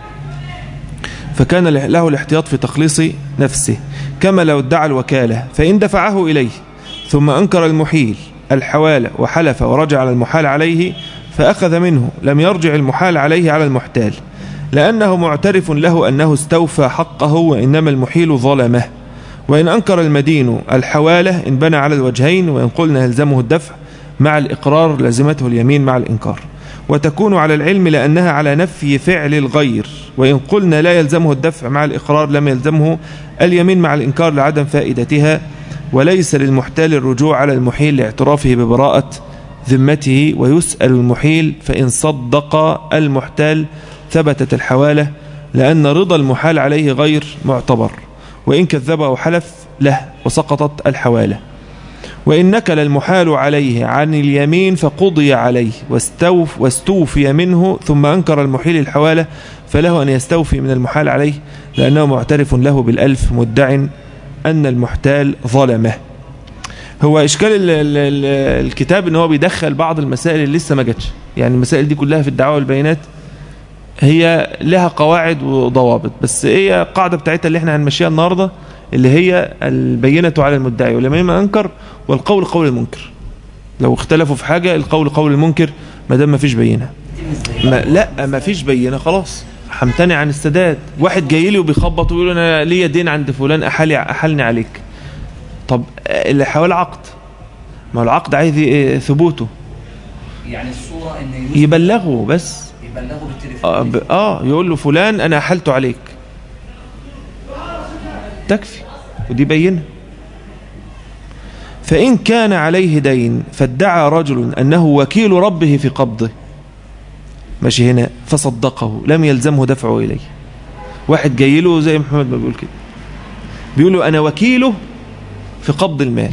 فكان له الاحتياط في تخليص نفسه كما لو ادعى الوكالة فإن دفعه إليه ثم أنكر المحيل الحوالة وحلف ورجع على المحال عليه فأخذ منه لم يرجع المحال عليه على المحتال لأنه معترف له أنه استوفى حقه وإنما المحيل ظلمه وإن أنكر المدين الحوالة إن بنى على الوجهين وإن قلنا يلزمه الدفع مع الإقرار لازمته اليمين مع الإنكار وتكون على العلم لأنها على نفي فعل الغير وإن قلنا لا يلزمه الدفع مع الإقرار لم يلزمه اليمين مع الإنكار لعدم فائدتها وليس للمحتال الرجوع على المحيل لاعترافه ببراءة ذمته ويسأل المحيل فإن صدق المحتال ثبتت الحوالة لأن رضا المحال عليه غير معتبر وإن كذب أو حلف له وسقطت الحوالة وإن نكل المحال عليه عن اليمين فقضي عليه واستوف واستوفي منه ثم أنكر المحيل الحوالة فله أن يستوفي من المحال عليه لأنه معترف له بالألف مدع أن المحتال ظلمه هو إشكال ال ال ال الكتاب إن هو بيدخل بعض المسائل اللي لسه ما جاتش يعني المسائل دي كلها في الدعوة والبينات هي لها قواعد وضوابط بس هي القاعدة بتاعتها اللي احنا هنمشيها النهاردة اللي هي البينة على المدعي ولما أنكر والقول قول المنكر لو اختلفوا في حاجة القول قول المنكر ما دام ما فيش بينة ما لا ما فيش بينة خلاص همتنع عن السداد واحد جاي لي وبيخبط ويقول انا ليا دين عند فلان احالي احلني عليك طب اللي حوالي عقد ما هو العقد عايز إيه ثبوته يعني الصورة ان يوسف يبلغه بس يبلغه آه, بالتليفون ب- اه يقول له فلان انا احلت عليك تكفي ودي بينه فإن كان عليه دين فادعى رجل أنه وكيل ربه في قبضه ماشي هنا فصدقه لم يلزمه دفعه إليه واحد جاي له زي محمد ما بيقول كده بيقول له أنا وكيله في قبض المال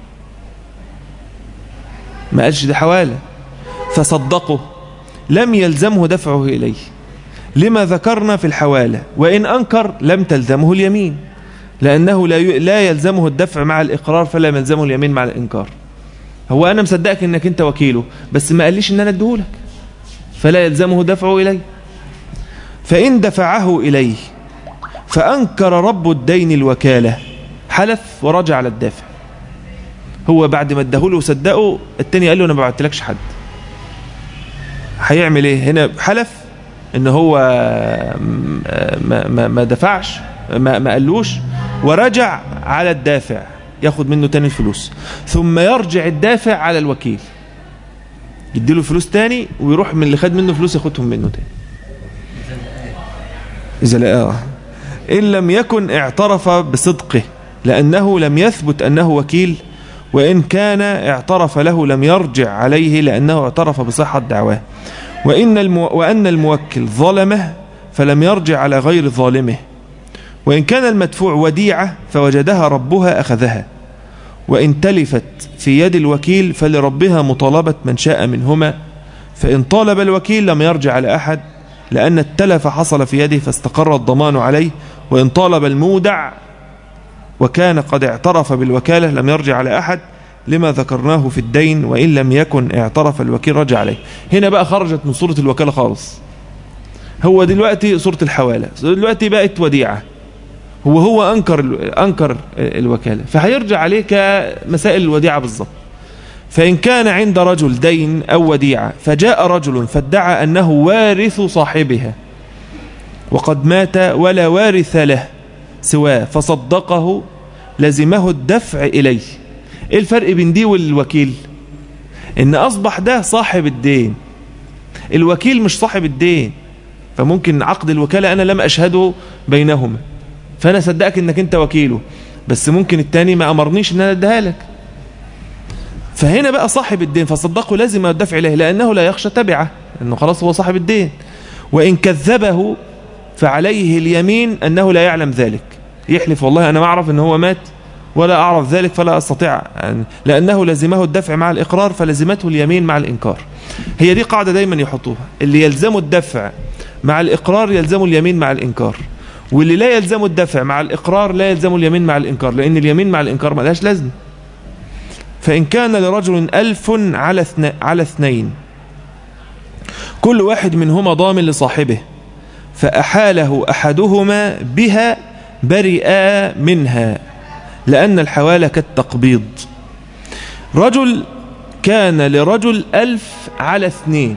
ما قالش ده حوالة فصدقه لم يلزمه دفعه إليه لما ذكرنا في الحوالة وإن أنكر لم تلزمه اليمين لأنه لا ي- لا يلزمه الدفع مع الإقرار فلا يلزمه اليمين مع الإنكار هو أنا مصدقك إنك أنت وكيله بس ما قاليش إن أنا أديهولك فلا يلزمه دفعه إليه فإن دفعه إليه فأنكر رب الدين الوكالة حلف ورجع على الدافع هو بعد ما اداهوله وصدقه التاني قال له أنا ما بعتلكش حد هيعمل ايه هنا حلف ان هو ما, ما, ما دفعش ما, ما قالوش ورجع على الدافع ياخد منه تاني الفلوس ثم يرجع الدافع على الوكيل يديله فلوس تاني ويروح من اللي خد منه فلوس ياخدهم منه تاني إذا لقاه إن لم يكن اعترف بصدقه لأنه لم يثبت أنه وكيل وإن كان اعترف له لم يرجع عليه لأنه اعترف بصحة دعواه وإن المو وأن الموكل ظلمه فلم يرجع على غير ظالمه وإن كان المدفوع وديعة فوجدها ربها أخذها وإن تلفت في يد الوكيل فلربها مطالبة من شاء منهما فإن طالب الوكيل لم يرجع على أحد لأن التلف حصل في يده فاستقر الضمان عليه وإن طالب المودع وكان قد اعترف بالوكالة لم يرجع على أحد لما ذكرناه في الدين وإن لم يكن اعترف الوكيل رجع عليه هنا بقى خرجت من صورة الوكالة خالص هو دلوقتي صورة الحوالة دلوقتي بقت وديعة هو هو أنكر ال- أنكر الوكالة فهيرجع عليه كمسائل الوديعة بالظبط فإن كان عند رجل دين أو وديعة فجاء رجل فادعى أنه وارث صاحبها وقد مات ولا وارث له سواه فصدقه لزمه الدفع إليه إيه الفرق بين دي والوكيل إن أصبح ده صاحب الدين الوكيل مش صاحب الدين فممكن عقد الوكالة أنا لم أشهده بينهما فأنا صدقك إنك أنت وكيله بس ممكن التاني ما أمرنيش إن أنا أديها لك فهنا بقى صاحب الدين فصدقه لازم الدفع إليه لأنه لا يخشى تبعه لأنه خلاص هو صاحب الدين وإن كذبه فعليه اليمين أنه لا يعلم ذلك يحلف والله أنا ما أعرف أنه هو مات ولا أعرف ذلك فلا أستطيع يعني لأنه لزمه الدفع مع الإقرار فلزمته اليمين مع الإنكار هي دي قاعدة دايما يحطوها اللي يلزمه الدفع مع الإقرار يلزمه اليمين مع الإنكار واللي لا يلزمه الدفع مع الإقرار لا يلزمه اليمين مع الإنكار لأن اليمين مع الإنكار ما لهاش لازمه فإن كان لرجل ألف على اثن- على اثنين كل واحد منهما ضامن لصاحبه فأحاله أحدهما بها برئا منها لأن الحوالة كالتقبيض رجل كان لرجل ألف على اثنين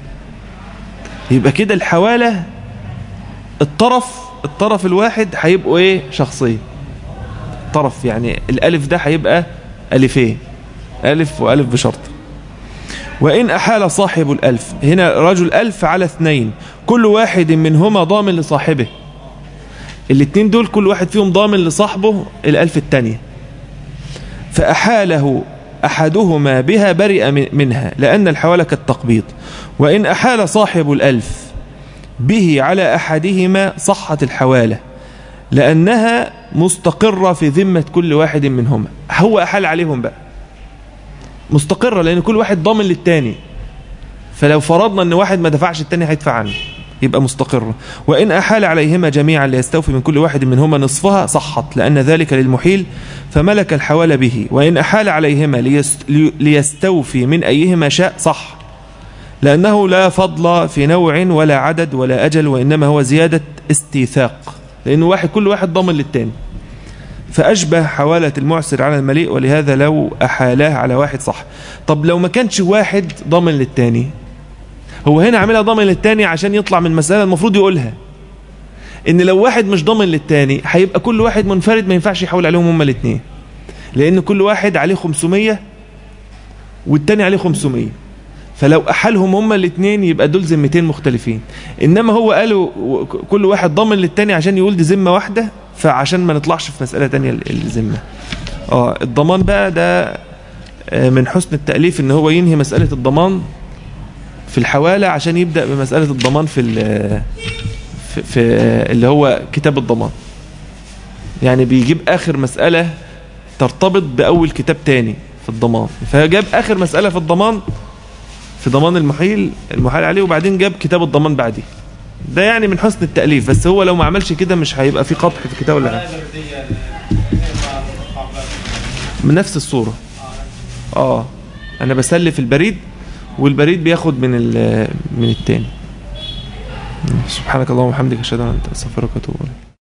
يبقى كده الحوالة الطرف الطرف الواحد هيبقوا ايه شخصين طرف يعني الألف ده هيبقى ألفين ألف وألف بشرط وإن أحال صاحب الألف هنا رجل ألف على اثنين كل واحد منهما ضامن لصاحبه الاتنين دول كل واحد فيهم ضامن لصاحبه الألف التانية فأحاله أحدهما بها برئ من- منها لأن الحوالة كالتقبيض وإن أحال صاحب الألف به على أحدهما صحت الحوالة لأنها مستقرة في ذمة كل واحد منهما هو أحال عليهم بقى مستقرة لأن كل واحد ضامن للتاني فلو فرضنا أن واحد ما دفعش التاني هيدفع عنه يبقى مستقرة وإن أحال عليهما جميعا ليستوفي من كل واحد منهما نصفها صحت لأن ذلك للمحيل فملك الحوال به وإن أحال عليهما ليست لي- ليستوفي من أيهما شاء صح لأنه لا فضل في نوع ولا عدد ولا أجل وإنما هو زيادة استيثاق لأنه واحد كل واحد ضامن للتاني فأشبه حوالة المعسر على المليء ولهذا لو أحالاه على واحد صح طب لو ما كانش واحد ضامن للتاني هو هنا عاملها ضامن للتاني عشان يطلع من مسألة المفروض يقولها ان لو واحد مش ضامن للتاني هيبقى كل واحد منفرد ما ينفعش يحول عليهم هما الاثنين لان كل واحد عليه 500 والتاني عليه 500 فلو احالهم هما الاثنين يبقى دول ذمتين مختلفين انما هو قالوا و- كل واحد ضامن للتاني عشان يقول دي ذمه واحده فعشان ما نطلعش في مساله تانية ال- الذمه اه الضمان بقى ده آه، من حسن التاليف ان هو ينهي مساله الضمان في الحواله عشان يبدا بمساله الضمان في ال- في, في اللي هو كتاب الضمان يعني بيجيب اخر مساله ترتبط باول كتاب تاني في الضمان فجاب اخر مساله في الضمان في ضمان المحيل المحال عليه وبعدين جاب كتاب الضمان بعديه ده يعني من حسن التأليف بس هو لو ما عملش كده مش هيبقى في قبح في الكتاب ولا حاجه من نفس الصورة اه انا بسلف البريد والبريد بياخد من ال- من التاني سبحانك اللهم وبحمدك اشهد ان لا اله الا انت استغفرك واتوب اليك